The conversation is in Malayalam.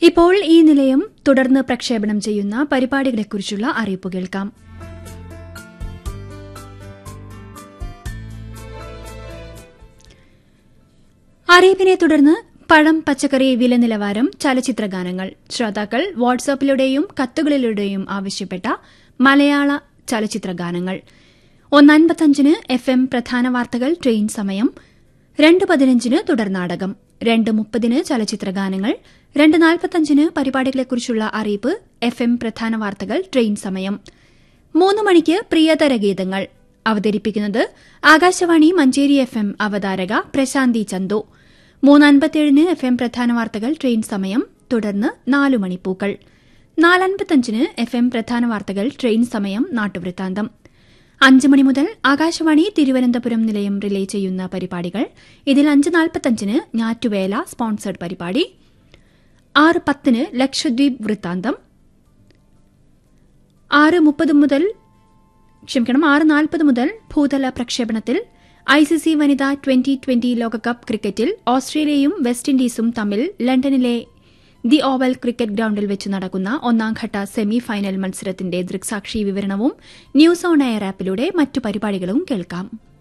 ഇപ്പോൾ ഈ നിലയം തുടർന്ന് പ്രക്ഷേപണം ചെയ്യുന്ന പരിപാടികളെക്കുറിച്ചുള്ള അറിയിപ്പ് കേൾക്കാം അറിയിപ്പിനെ തുടർന്ന് പഴം പച്ചക്കറി വില നിലവാരം ചലച്ചിത്ര ഗാനങ്ങൾ ശ്രോതാക്കൾ വാട്സാപ്പിലൂടെയും കത്തുകളിലൂടെയും ആവശ്യപ്പെട്ട മലയാള ചലച്ചിത്ര ഗാനങ്ങൾ ഒന്നൻപത്തഞ്ചിന് എഫ് എം പ്രധാന വാർത്തകൾ ട്രെയിൻ സമയം രണ്ട് പതിനഞ്ചിന് തുടർനാടകം രണ്ട് മുപ്പതിന് ചലച്ചിത്ര ഗാനങ്ങൾ രണ്ട് നാൽപ്പത്തഞ്ചിന് പരിപാടികളെക്കുറിച്ചുള്ള അറിയിപ്പ് എഫ് എം പ്രധാന വാർത്തകൾ ട്രെയിൻ സമയം മൂന്ന് മണിക്ക് പ്രിയതര ഗീതങ്ങൾ അവതരിപ്പിക്കുന്നത് ആകാശവാണി മഞ്ചേരി എഫ് എം അവതാരക പ്രശാന്തി ചന്തു മൂന്നൻപത്തിയേഴിന് എഫ് എം പ്രധാന വാർത്തകൾ ട്രെയിൻ സമയം തുടർന്ന് നാലു മണിപ്പൂക്കൾ നാലൻപത്തഞ്ചിന് എഫ് എം പ്രധാന വാർത്തകൾ ട്രെയിൻ സമയം നാട്ടുവൃത്താന്തം അഞ്ച് മണി മുതൽ ആകാശവാണി തിരുവനന്തപുരം നിലയം റിലേ ചെയ്യുന്ന പരിപാടികൾ ഇതിൽ അഞ്ച് നാൽപ്പത്തഞ്ചിന് ഞാറ്റുവേല സ്പോൺസേഡ് പരിപാടി ആറ് പത്തിന് ലക്ഷദ്വീപ് വൃത്താന്തം ആറ് മുപ്പത് മുതൽ ക്ഷമിക്കണം ആറ് നാൽപ്പത് മുതൽ ഭൂതല പ്രക്ഷേപണത്തിൽ ഐസിസി വനിതാ ട്വന്റി ട്വന്റി ലോകകപ്പ് ക്രിക്കറ്റിൽ ഓസ്ട്രേലിയയും വെസ്റ്റ് ഇൻഡീസും തമ്മിൽ ലണ്ടനിലെ ദി ഓവൽ ക്രിക്കറ്റ് ഗ്രൌണ്ടിൽ വെച്ച് നടക്കുന്ന ഒന്നാംഘട്ട സെമി ഫൈനൽ മത്സരത്തിന്റെ ദൃക്സാക്ഷി വിവരണവും ന്യൂസ് ഓൺ എയർ ആപ്പിലൂടെ മറ്റു പരിപാടികളും കേൾക്കാം